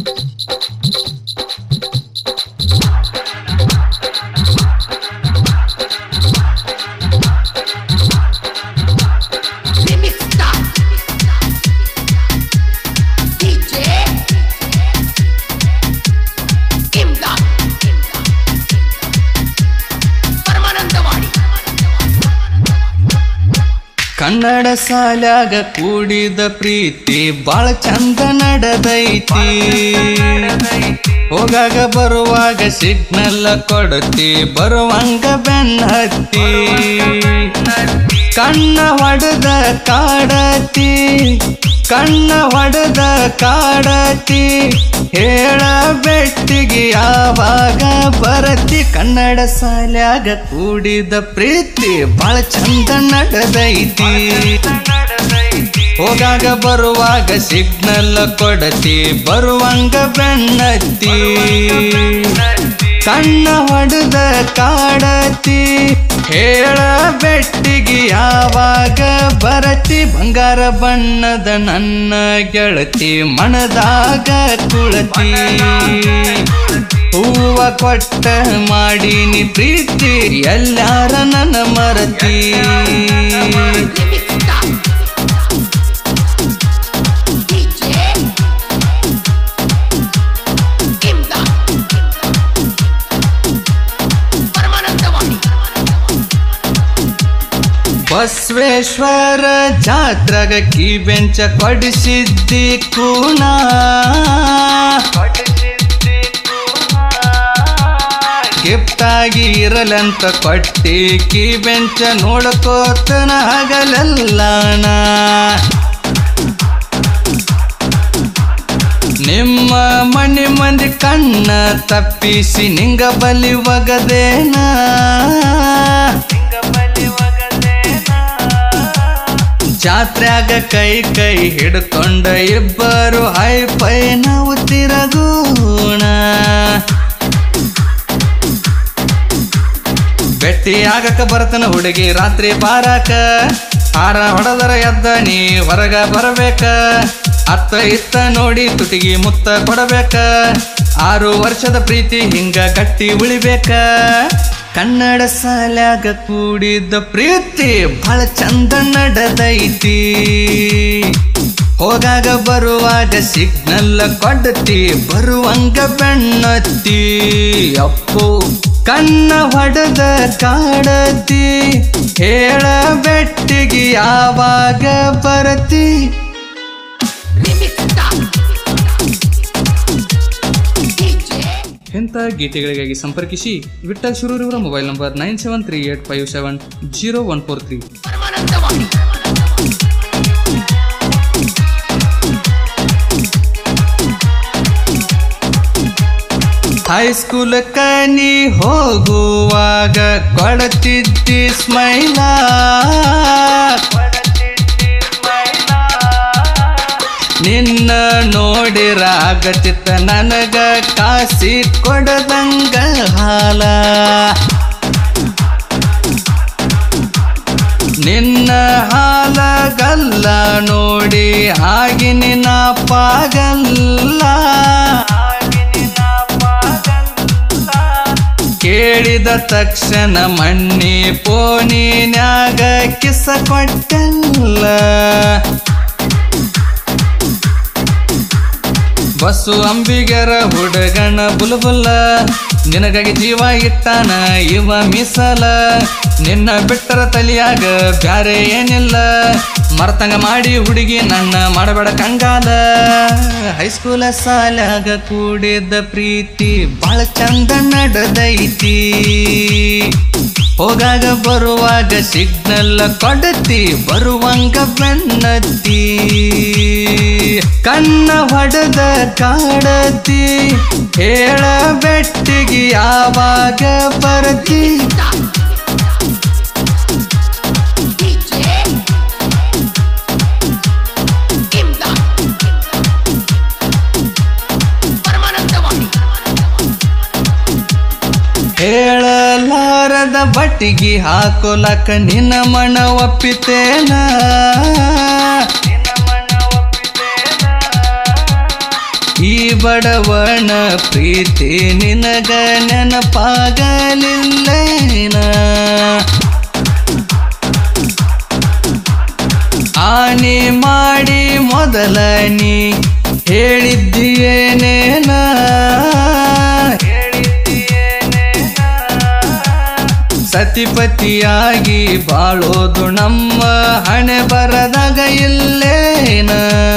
Remix Star DJ Imdad Paramanandawadi Kannada ಸಾಲ್ಯಾಗ ಕೂಡಿದ ಪ್ರೀತಿ ಬಾಳ ಚಂದ ನಡೆದೈತಿ ಹೋಗಾಗ ಬರುವಾಗ ಸಿಗ್ನಲ್ ಕೊಡತಿ ಬರುವಂಗ ಬೆನ್ನ ಹತ್ತಿ ಕಣ್ಣ ಹೊಡೆದ ಕಾಡತಿ ಕಣ್ಣ ಹೊಡೆದ ಕಾಡತಿ ಹೇಳ ಬೆಟ್ಟಿಗೆ ಯಾವಾಗ ಬರತಿ ಕನ್ನಡ ಸಾಲ್ಯಾಗ ಕೂಡಿದ ಪ್ರೀತಿ ಬಾಳ ಚಂದ ನಡೆದೈತಿ ಹೋಗಾಗ ಬರುವಾಗ ಸಿಗ್ನಲ್ ಕೊಡತಿ ಬರುವಂಗ ಬೆನ್ನತ್ತಿ ಕಣ್ಣ ಹೊಡೆದ ಕಾಡತಿ ಹೇಳ ಬೆಟ್ಟಿಗೆ ಯಾವಾಗ ಬರತಿ ಬಂಗಾರ ಬಣ್ಣದ ನನ್ನ ಗೆಳತಿ ಮನದಾಗ ಕುಳತಿ ಹೂವ ಕೊಟ್ಟ ಮಾಡೀನಿ ಪ್ರೀತಿ ಎಲ್ಲಾರ ನನ್ನ ಮರತಿ Remix Star DJ Imdad Paramanandawadi Basaveshwara ಜಾತ್ರೆಗ ಕೀ ಬೆಂಚ ಕೊಡಿಸಿದ್ದಿ ಕೂಣ ಗಿಫ್ಟ್ ಆಗಿ ಇರಲಂತ ಕೊಟ್ಟಿ ಕೀ ಬೆಂಚ ನೋಡ್ಕೋತನ ಹಗಲೆಲ್ಲಾಣ ನಿಮ್ಮ ಮನೆ ಮಂದಿ ಕಣ್ಣ ತಪ್ಪಿಸಿ ನಿಂಗ ಬಲಿ ಒಗದೇನ ಜಾತ್ರ್ಯಾಗ ಕೈ ಕೈ ಹಿಡ್ಕೊಂಡ ಇಬ್ಬರು ಹೈ ಪೈ ನಾವು ತಿರಗೂಣ ಬೆಟ್ಟಿ ಆಗಕ ಬರ್ತನ ಹುಡುಗಿ ರಾತ್ರಿ ಬಾರಾಕ ಹಾರ ಹೊಡೆದರ ಎದ್ದ ನೀ ಹೊರಗ ಬರಬೇಕ ಅತ್ತ ಇತ್ತ ನೋಡಿ ತುಟಿಗಿ ಮುತ್ತ ಕೊಡಬೇಕ ಆರು ವರ್ಷದ ಪ್ರೀತಿ ಹಿಂಗ ಗಟ್ಟಿ ಉಳಿಬೇಕ ಕನ್ನಡ ಸಾಲ್ಯಾಗ ಕೂಡಿದ ಪ್ರೀತಿ ಬಹಳ ಚಂದ ನಡೆದೈತಿ ಹೋಗಾಗ ಬರುವಾಗ ಸಿಗ್ನಲ್ ಕೊಡ್ತಿ ಬರುವಂಗ ಬೆನ್ನತ್ತಿ ಅಪ್ಪು ಕಣ್ಣ ಹೊಡೆದ ಕಾಡತಿ ಹೇಳ ಬೆಟ್ಟಿಗೆ ಯಾವಾಗ ಬರತಿ Remix Star DJ ಇಂಥ ಗೀತೆಗಳಿಗಾಗಿ ಸಂಪರ್ಕಿಸಿ ವಿಠಲ್ ಶಿರೂರಿವರ mobile number nine seven three eight five seven zero one four three Paramanandawadi high school ಕನಿ ಹೋಗುವಾಗ ಕೊಡತಿದ್ದಿ ಸ್ಮೈಲ ನಿನ್ನ ನೋಡಿರಾಗತಿತ್ತ ನನಗ ಕಾಸಿ ಕೊಡದಂಗ ಹಾಲ ನಿನ್ನ ಹಾಲಗಲ್ಲ ನೋಡಿ ಆಗಿನಿ ನಾ ಪಾಗಲ್ಲ ಕೇಳಿದ ತಕ್ಷಣ ಮಣ್ಣಿ ಪೋನಿನ್ಯಾಗ ಕಿಸ ಕೊಟ್ಟಲ್ಲ ಬಸ್ಸು ಅಂಬಿಗರ ಹುಡುಗನ ಬುಲ್ಬುಲ್ಲ ನಿನಗಾಗಿ ಜೀವ ಇಟ್ಟಾನ ಇವ ಮೀಸಲ ನಿನ್ನ ಬಿಟ್ಟರ ತಲಿಯಾಗ ಬ್ಯಾರೆ ಏನಿಲ್ಲ ಮರ್ತಂಗ ಮಾಡಿ ಹುಡುಗಿ ನನ್ನ ಮಾಡಬೇಡ ಕಂಗಾಲ ಹೈಸ್ಕೂಲ ಸಾಲಾಗ ಕೂಡಿದ ಪ್ರೀತಿ ಬಾಳ ಚಂದ ನಡೆದೈತಿ ಹೋಗಾಗ ಬರುವಾಗ ಸಿಗ್ನಲ್ ಕೊಡತಿ ಬರುವಂಗ ಬೆನ್ನತ್ತಿ ಕಣ್ಣ ಹೊಡೆದ ಕಾಡತಿ ಹೇಳ ಬೆಟ್ಟಿಗೆ ಯಾವಾಗ ಬರತಿ DJ Imdad ಪರಮಾನಂದವಾಡಿ ಹೇಳಲಾರದ ಬಟ್ಟಿಗೆ ಹಾಕೋಲಕ ನಿನ್ನ ಮನ ಒಪ್ಪಿತೇನ ಈ ಬಡವಣ ಪ್ರೀತಿ ನಿನಗ ನೆನಪಾಗಲಿಲ್ಲೇನ ಆನೆ ಮಾಡಿ ಮೊದಲ ನೀ ಹೇಳಿದ್ದೀಯೇನೇನ ಸತಿಪತಿಯಾಗಿ ಬಾಳೋದು ನಮ್ಮ ಹಣೆ ಬರದಾಗ ಇಲ್ಲೇನ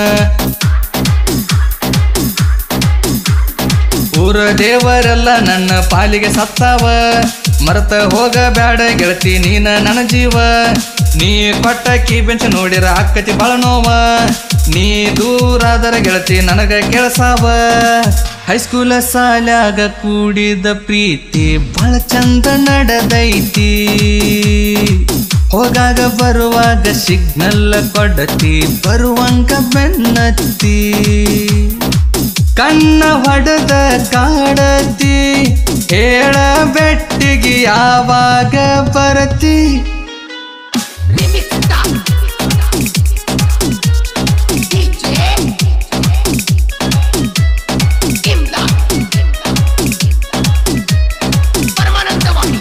ಊರ ದೇವರೆಲ್ಲ ನನ್ನ ಪಾಲಿಗೆ ಸತ್ತಾವ ಮರೆತ ಹೋಗ ಬ್ಯಾಡ ಗೆಳತಿ ನೀನ ನನ್ನ ಜೀವ ನೀ ಕೊಟ್ಟ ಕೀ ಬೆಂಚ ನೋಡಿರ ಅಕ್ಕತಿ ಬಾಳ ನೋವ ನೀ ದೂರಾದರ ಗೆಳತಿ ನನಗ ಕೆಲಸಾವ ಹೈಸ್ಕೂಲ ಸಾಲ್ಯಾಗ ಕೂಡಿದ ಪ್ರೀತಿ ಬಹಳ ಚಂದ ನಡೆದೈತಿ ಹೋಗಾಗ ಬರುವಾಗ ಸಿಗ್ನಲ್ ಕೊಡತಿ ಬರುವಂಗ ಬೆನ್ನತ್ತಿ ಕಣ್ಣ ಹೊಡೆದ ಕಾಡತಿ ಹೇಳ ಬೆಟ್ಟಿಗೆ ಯಾವಾಗ ಬರತಿ Remix Star. DJ. Imdad. ಪರಮಾನಂದವಾಣಿ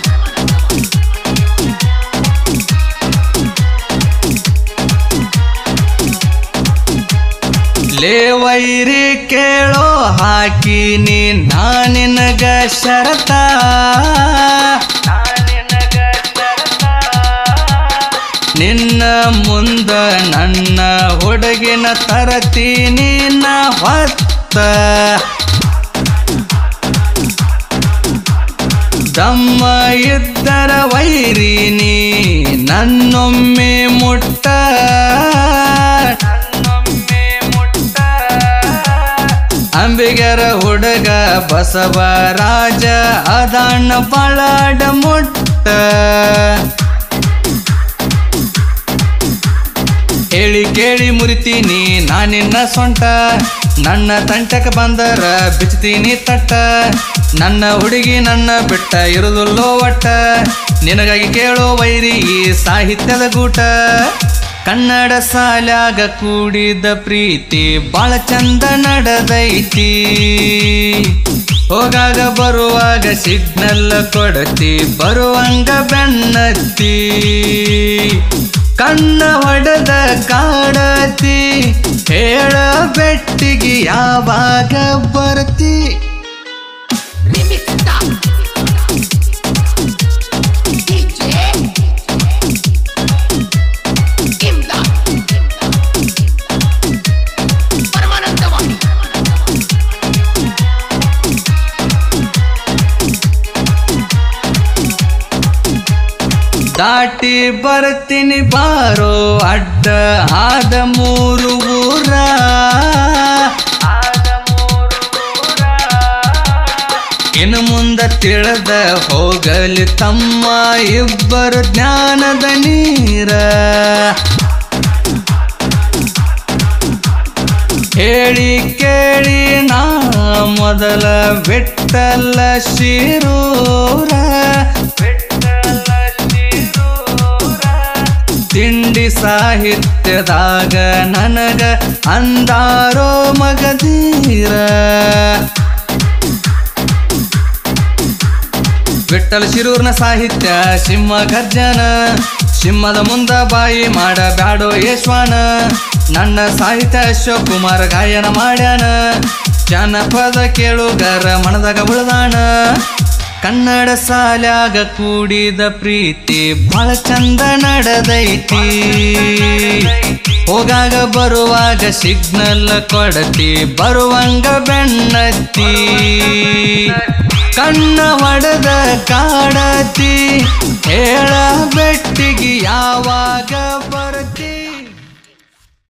ಲೇವೈರಿ ಕೇಳೋ ಹಾಕಿನಿ ನಾನಿನಗ ಶರತ ನಿನ್ನ ಮುಂದ ನನ್ನ ಹುಡುಗಿನ ತರತೀನಿ ನಾ ಹೊತ್ತ ದಮ್ಮ ಇದ್ದರ ವೈರಿನಿ ನನ್ನೊಮ್ಮೆ ಮುಟ್ಟ ಅಂಬಿಗರ ಹುಡುಗ ಬಸವರಾಜ ಅದಣ್ಣ ಬಳಾಡ ಮುಟ್ಟ ಹೇಳಿ ಕೇಳಿ ಮುರಿತೀನಿ ನಾನಿನ್ನ ಸೊಂಟ ನನ್ನ ತಂಟಕ ಬಂದರ ಬಿಚ್ತೀನಿ ತಟ್ಟ ನನ್ನ ಹುಡುಗಿ ನನ್ನ ಬಿಟ್ಟ ಇರುವುದಿಲ್ಲೋ ಒಟ್ಟ ನಿನಗಾಗಿ ಕೇಳೋ ವೈರಿ ಈ ಸಾಹಿತ್ಯದ ಗೂಟ ಕನ್ನಡ ಸಾಲ್ಯಾಗ ಕೂಡಿದ ಪ್ರೀತಿ ಬಾಳ ಚಂದ ನಡೆದೈತಿ ಹೋಗಾಗ ಬರುವಾಗ ಸಿಗ್ನಲ್ ಕೊಡತಿ ಬರುವಂಗ ಬೆನ್ನತ್ತಿ ಕಣ್ಣ ಹೊಡೆದ ಕಾಡತಿ ಹೇಳ ಬೆಟ್ಟಿಗೆ ಯಾವಾಗ ಬರ್ತಿ Remix Star. DJ. Imdad. ಪರಮಾನಂದವಾಣಿ ದಾಟಿ ಬರ್ತೀನಿ ಬಾರೋ ಅಡ್ಡ ಆದ ಮೂರು ಊರ ಇನ್ನು ಮುಂದ ತಿಳಿದ ಹೋಗಲಿ ತಮ್ಮ ಇಬ್ಬರು ಜ್ಞಾನದ ನೀರ ಹೇಳಿ ಕೇಳಿ ನಾ ಮೊದಲ ಬಿಟ್ಟಲ್ಲ ಶಿರೂರ ತಿಂಡಿ ಸಾಹಿತ್ಯದಾಗ ನನಗ ಅಂದಾರೋ ಮಗದೀರ ವಿಠಲ್ ಶಿರೂರ್ನ ಸಾಹಿತ್ಯ ಸಿಂಹ ಗರ್ಜನ ಸಿಂಹದ ಮುಂದ ಬಾಯಿ ಮಾಡ ಬ್ಯಾಡೋ ಯಶ್ವಾನ ನನ್ನ ಸಾಹಿತ್ಯ ಅಶೋಕ್ ಕುಮಾರ್ ಗಾಯನ ಮಾಡ್ಯಾನ ಜನಪದ ಕೇಳುಗರ ಮನದಾಗ ಉಳ್ದಾಣ ಕನ್ನಡ ಸಾಲ್ಯಾಗ ಕೂಡಿದ ಪ್ರೀತಿ ಬಹಳ ಚಂದ ನಡೆದೈತಿ ಹೋಗಾಗ ಬರುವಾಗ ಸಿಗ್ನಲ್ ಕೊಡತಿ ಬರುವಂಗ ಬೆನ್ನತ್ತಿ ಕಣ್ಣ ಹೊಡೆದ ಕಾಡತಿ ಹೇಳ ಬೆಟ್ಟಿಗೆ ಯಾವಾಗ ಬರತಿ